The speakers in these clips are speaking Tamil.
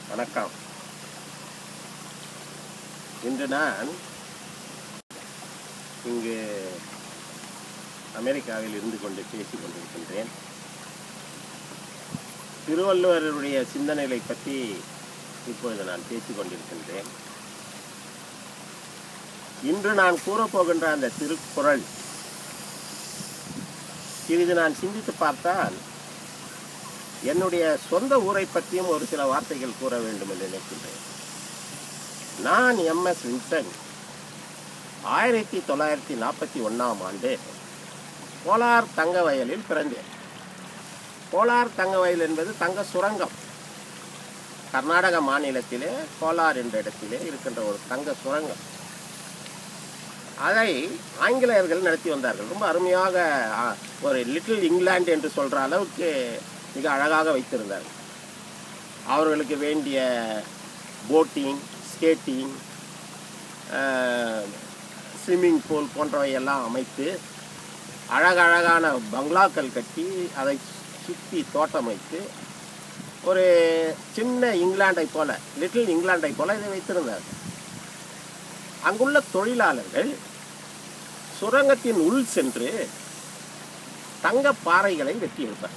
வணக்கம் இன்று நான் இங்கு அமெரிக்காவில் இருந்து கொண்டு பேசிக் கொண்டிருக்கின்றேன் திருவள்ளுவருடைய சிந்தனைகளை பற்றி இப்பொழுது நான் பேசிக் கொண்டிருக்கின்றேன் இன்று நான் கூறப்போகின்ற அந்த திருக்குறள் சிறிது நான் சிந்தித்து பார்த்தால் என்னுடைய சொந்த ஊரை பற்றியும் ஒரு சில வார்த்தைகள் கூற வேண்டும் என்று நினைக்கின்றேன் நான் எம்எஸ் வின்சன் ஆயிரத்தி தொள்ளாயிரத்தி நாற்பத்தி ஒன்றாம் ஆண்டு கோலார் தங்க வயலில் பிறந்தேன் கோலார் தங்க வயல் என்பது தங்க சுரங்கம் கர்நாடக மாநிலத்திலே கோலார் என்ற இடத்திலே இருக்கின்ற ஒரு தங்க சுரங்கம் அதை ஆங்கிலேயர்கள் நடத்தி வந்தார்கள் ரொம்ப அருமையாக ஆ, ஒரு லிட்டில் இங்கிலாந்து என்று சொல்கிற அளவுக்கு மிக அழகாக வைத்திருந்தார்கள் அவர்களுக்கு வேண்டிய போட்டிங் ஸ்கேட்டிங் ஸ்விம்மிங் பூல் போன்றவை எல்லாம் அமைத்து அழகழகான பங்களாக்கள் கட்டி அதை சுற்றி தோட்டம் வைத்து ஒரு சின்ன இங்கிலாண்டை போல லிட்டில் இங்கிலாண்டை போல இதை வைத்திருந்தார்கள் அங்குள்ள தொழிலாளர்கள் சுரங்கத்தின் உள் சென்று தங்க பாறைகளை வெட்டி எடுப்பார்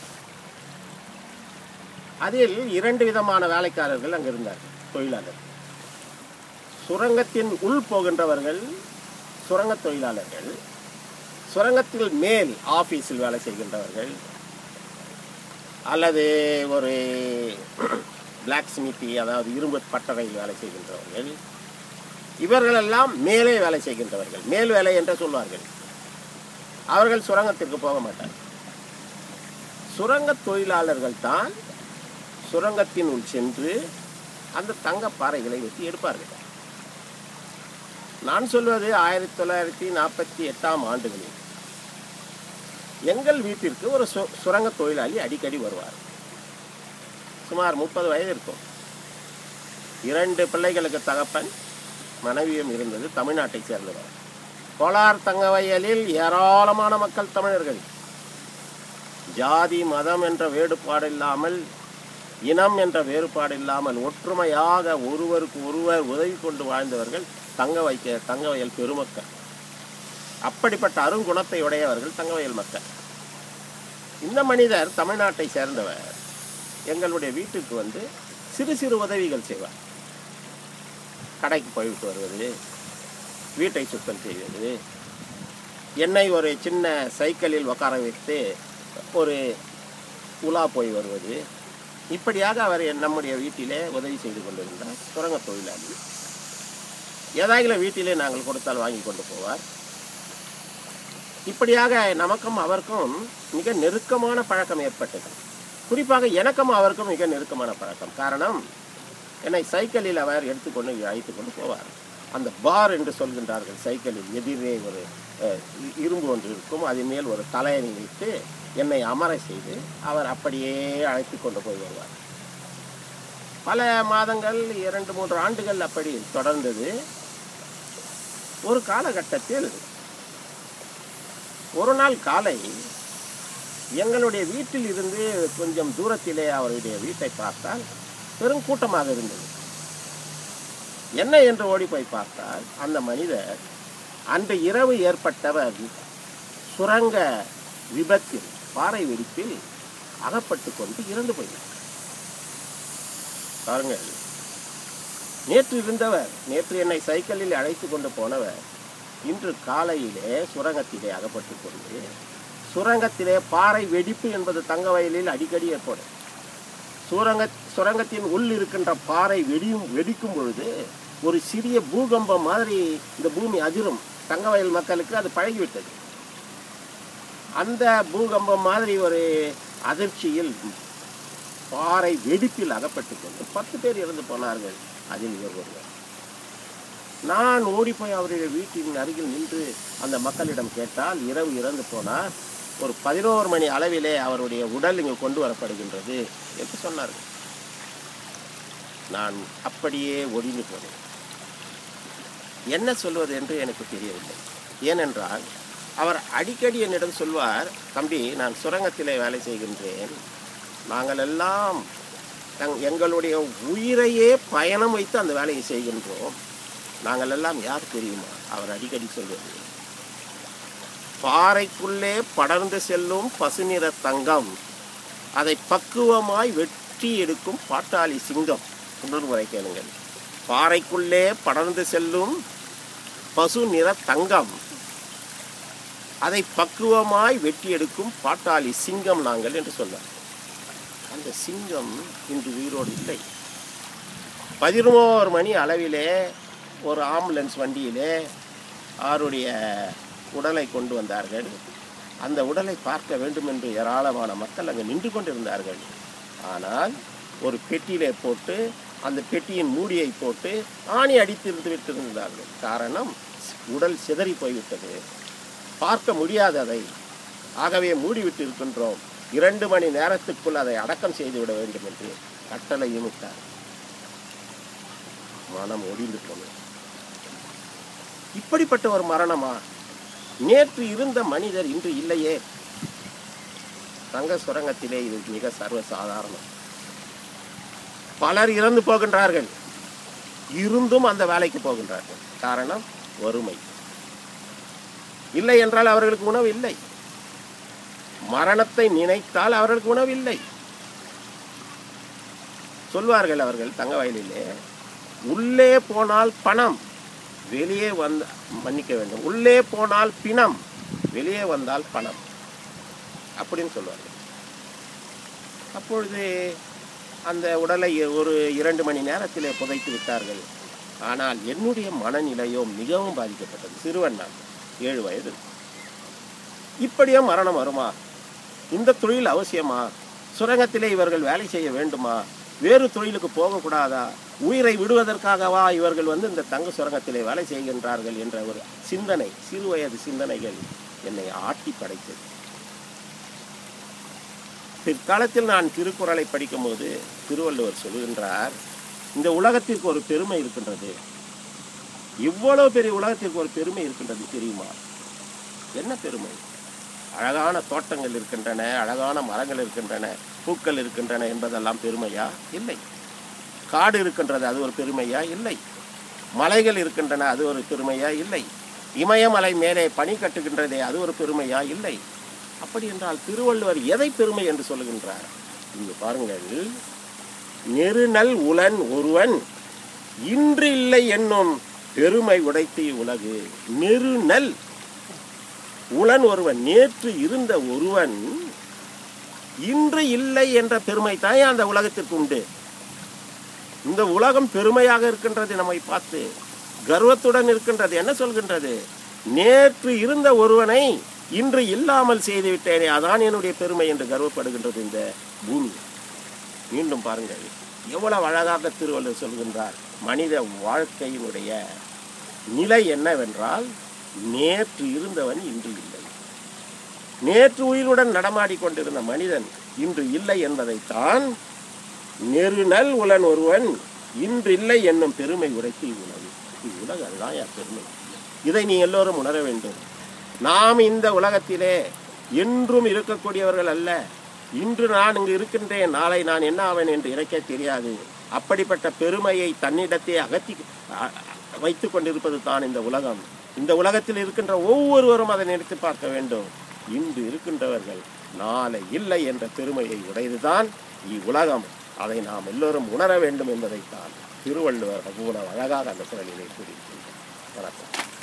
அதில் இரண்டு விதமான வேலைக்காரர்கள் அங்கு இருந்தார்கள் தொழிலாளர்கள் சுரங்கத்தின் உள் போகின்றவர்கள் சுரங்க தொழிலாளர்கள் சுரங்கத்தில் மேல் ஆபீஸில் வேலை செய்கின்றவர்கள் அல்லது ஒரு பிளாக் ஸ்மித்தி அதாவது இரும்பு பட்டறையில் வேலை செய்கின்றவர்கள் இவர்களெல்லாம் மேலே வேலை செய்கின்றவர்கள் மேல் வேலை என்று சொல்வார்கள் அவர்கள் சுரங்கத்திற்கு போக மாட்டார்கள் சுரங்க தொழிலாளர்கள் தான் சுரங்கத்தின் உள் சென்று அந்த தங்க பாறைகளை வெட்டி எடுப்பார்கள் நான் சொல்வது ஆயிரத்தி தொள்ளாயிரத்தி நாற்பத்தி எட்டாம் ஆண்டுகளில் எங்கள் வீட்டிற்கு ஒரு சு சுரங்க தொழிலாளி அடிக்கடி வருவார் சுமார் முப்பது வயது இருக்கும் இரண்டு பிள்ளைகளுக்கு தகப்பன் மனைவியும் இருந்தது தமிழ்நாட்டை சேர்ந்தவர் கோலார் தங்க வயலில் ஏராளமான மக்கள் தமிழர்கள் ஜாதி மதம் என்ற வேறுபாடு இல்லாமல் இனம் என்ற வேறுபாடு இல்லாமல் ஒற்றுமையாக ஒருவருக்கு ஒருவர் உதவி கொண்டு வாழ்ந்தவர்கள் தங்க வைக்க தங்க வயல் பெருமக்கள் அப்படிப்பட்ட அருங்குணத்தை உடையவர்கள் தங்க வயல் மக்கள் இந்த மனிதர் தமிழ்நாட்டை சேர்ந்தவர் எங்களுடைய வீட்டுக்கு வந்து சிறு சிறு உதவிகள் செய்வார் கடைக்கு போய்விட்டு வருவது வீட்டை சுத்தம் செய்வது என்னை ஒரு சின்ன சைக்கிளில் உட்கார வைத்து ஒரு உலா போய் வருவது இப்படியாக அவர் என் நம்முடைய வீட்டிலே உதவி செய்து கொண்டிருந்தார் சுரங்க தொழிலாளி ஏதாயிலும் வீட்டிலே நாங்கள் கொடுத்தால் வாங்கி கொண்டு போவார் இப்படியாக நமக்கும் அவருக்கும் மிக நெருக்கமான பழக்கம் ஏற்பட்டது குறிப்பாக எனக்கும் அவருக்கும் மிக நெருக்கமான பழக்கம் காரணம் என்னை சைக்கிளில் அவர் எடுத்துக்கொண்டு அழைத்து கொண்டு போவார் அந்த பார் என்று சொல்கின்றார்கள் சைக்கிளில் எதிரே ஒரு அஹ், இ- இரும்பு ஒன்று இருக்கும் அதன் மேல் ஒரு தலையணி வைத்து என்னை அமர செய்து அவர் அப்படியே அழைத்து கொண்டு போய் வருவார் பல மாதங்கள் இரண்டு மூன்று ஆண்டுகள் அப்படி தொடர்ந்தது ஒரு காலகட்டத்தில் ஒரு நாள் காலை எங்களுடைய வீட்டில் இருந்து கொஞ்சம் தூரத்திலே அவருடைய வீட்டை பார்த்தால் பெரும் கூட்டமாக இருந்தது என்ன என்று ஓடி போய் பார்த்தால் அந்த மனிதர் அன்று இரவு ஏற்பட்டவர் சுரங்க விபத்தில் பாறை வெடிப்பில் அகப்பட்டு கொண்டு இறந்து போயினார் பாருங்கள் நேற்று இருந்தவர் நேற்று என்னை சைக்கிளில் அழைத்து கொண்டு போனவர் இன்று காலையிலே சுரங்கத்திலே அகப்பட்டு கொண்டு சுரங்கத்திலே பாறை வெடிப்பு என்பது தங்க வயலில் அடிக்கடி ஏற்படும் சுரங்க சுரங்கத்தின் உள் இருக்கின்ற பாறை வெடியும் வெடிக்கும் பொழுது ஒரு சிறிய பூகம்பம் மாதிரி இந்த பூமி அதிரும் தங்க வயல் மக்களுக்கு அது பழகிவிட்டது அந்த பூகம்பம் மாதிரி ஒரு அதிர்ச்சியில் பாறை வெடிப்பில் அகப்பட்டு கொண்டு பத்து பேர் இறந்து போனார்கள் அதில் இவர் ஒருவர் நான் ஓடி போய் அவருடைய வீட்டின் அருகில் நின்று அந்த மக்களிடம் கேட்டால் இரவு இறந்து போனார் ஒரு பதினோரு மணி அளவிலே அவருடைய உடல் இங்கு கொண்டு வரப்படுகின்றது என்று சொன்னார்கள் நான் அப்படியே ஒடிந்து போனேன் என்ன சொல்வது என்று எனக்கு தெரியவில்லை ஏனென்றால் அவர் அடிக்கடி என்னிடம் சொல்வார் தம்பி நான் சுரங்கத்திலே வேலை செய்கின்றேன் நாங்கள் எல்லாம் தங் எங்களுடைய உயிரையே பயணம் வைத்து அந்த வேலையை செய்கின்றோம் நாங்கள் எல்லாம் யார் தெரியுமா அவர் அடிக்கடி சொல்வது பாறைக்குள்ளே படர்ந்து செல்லும் பசுநிற தங்கம் அதை பக்குவமாய் வெட்டி எடுக்கும் பாட்டாளி சிங்கம் இன்னொரு முறை கேளுங்கள் பாறைக்குள்ளே படர்ந்து செல்லும் பசு நிற தங்கம் அதை பக்குவமாய் வெட்டி எடுக்கும் பாட்டாளி சிங்கம் நாங்கள் என்று சொன்னார் அந்த சிங்கம் இன்று உயிரோடு இல்லை பதினோரு மணி அளவிலே ஒரு ஆம்புலன்ஸ் வண்டியிலே அவருடைய உடலை கொண்டு வந்தார்கள் அந்த உடலை பார்க்க வேண்டும் என்று ஏராளமான மக்கள் அங்கே நின்று கொண்டிருந்தார்கள் ஆனால் ஒரு பெட்டியிலே போட்டு அந்த பெட்டியின் மூடியை போட்டு ஆணி அடித்திருந்து விட்டிருந்தார்கள் காரணம் உடல் சிதறி போய்விட்டது பார்க்க முடியாது அதை ஆகவே மூடிவிட்டு இருக்கின்றோம் இரண்டு மணி நேரத்துக்குள் அதை அடக்கம் செய்து விட வேண்டும் என்று கட்டளையும் விட்டார் மனம் ஒடிந்து போனது இப்படிப்பட்ட ஒரு மரணமா நேற்று இருந்த மனிதர் இன்று இல்லையே தங்க சுரங்கத்திலே இது மிக சர்வசாதாரணம் பலர் இறந்து போகின்றார்கள் இருந்தும் அந்த வேலைக்கு போகின்றார்கள் காரணம் வறுமை இல்லை என்றால் அவர்களுக்கு உணவு இல்லை மரணத்தை நினைத்தால் அவர்களுக்கு உணவு இல்லை சொல்வார்கள் அவர்கள் தங்க வயலிலே உள்ளே போனால் பணம் வெளியே வந்த மன்னிக்க வேண்டும் உள்ளே போனால் பிணம் வெளியே வந்தால் பணம் அப்படின்னு சொல்லுவார்கள் அப்பொழுது அந்த உடலை ஒரு இரண்டு மணி நேரத்திலே புதைத்து விட்டார்கள் ஆனால் என்னுடைய மனநிலையோ மிகவும் பாதிக்கப்பட்டது சிறுவன் நான் ஏழு வயது இப்படியே மரணம் வருமா இந்த தொழில் அவசியமா சுரங்கத்திலே இவர்கள் வேலை செய்ய வேண்டுமா வேறு தொழிலுக்கு போகக்கூடாதா உயிரை விடுவதற்காகவா இவர்கள் வந்து இந்த தங்க சுரங்கத்திலே வேலை செய்கின்றார்கள் என்ற ஒரு சிந்தனை சிறுவயது சிந்தனைகள் என்னை ஆட்டி படைத்தது பிற்காலத்தில் நான் திருக்குறளை படிக்கும்போது திருவள்ளுவர் சொல்கின்றார் இந்த உலகத்திற்கு ஒரு பெருமை இருக்கின்றது இவ்வளவு பெரிய உலகத்திற்கு ஒரு பெருமை இருக்கின்றது தெரியுமா என்ன பெருமை அழகான தோட்டங்கள் இருக்கின்றன அழகான மரங்கள் இருக்கின்றன பூக்கள் இருக்கின்றன என்பதெல்லாம் பெருமையா இல்லை காடு இருக்கின்றது அது ஒரு பெருமையா இல்லை மலைகள் இருக்கின்றன அது ஒரு பெருமையா இல்லை இமயமலை மேலே பனி கட்டுகின்றதே அது ஒரு பெருமையா இல்லை அப்படி என்றால் திருவள்ளுவர் எதை பெருமை என்று சொல்லுகின்றார் இங்கு பாருங்கள் நெருநல் உலன் ஒருவன் இன்று இல்லை என்னும் பெருமை உடைத்து உலகு நெருநல் உளன் ஒருவன் நேற்று இருந்த ஒருவன் இன்று இல்லை என்ற பெருமை தான் அந்த உலகத்திற்கு உண்டு இந்த உலகம் பெருமையாக இருக்கின்றது நம்மை பார்த்து கர்வத்துடன் இருக்கின்றது என்ன சொல்கின்றது நேற்று இருந்த ஒருவனை இன்று இல்லாமல் செய்து விட்டேனே அதான் என்னுடைய பெருமை என்று கர்வப்படுகின்றது இந்த பூமி மீண்டும் பாருங்கள் எவ்வளவு அழகாக திருவள்ளுவர் சொல்கின்றார் மனித வாழ்க்கையினுடைய நிலை என்னவென்றால் நேற்று இருந்தவன் இன்று இல்லை நேற்று உயிருடன் நடமாடிக் கொண்டிருந்த மனிதன் இன்று இல்லை என்பதைத்தான் நெருநல் உலன் ஒருவன் இன்று இல்லை என்னும் பெருமை உரைத்து இவ்வுலகு இவ்வுலகு அதுதான் என் பெருமை இதை நீ எல்லோரும் உணர வேண்டும் நாம் இந்த உலகத்திலே என்றும் இருக்கக்கூடியவர்கள் அல்ல இன்று நான் இங்கு இருக்கின்றேன் நாளை நான் என்ன ஆவேன் என்று எனக்கே தெரியாது அப்படிப்பட்ட பெருமையை தன்னிடத்தே அகற்றி அ- வைத்துக் கொண்டிருப்பது தான் இந்த உலகம் இந்த உலகத்தில் இருக்கின்ற ஒவ்வொருவரும் அதை நினைத்து பார்க்க வேண்டும் இன்று இருக்கின்றவர்கள் நாளை இல்லை என்ற பெருமையை உடையதுதான் இவ்வுலகம் அதை நாம் எல்லோரும் உணர வேண்டும் என்பதைத்தான் திருவள்ளுவர் அவ்வளவு அழகாக அந்த குரலிலே கூறியிருக்கின்றார் வணக்கம்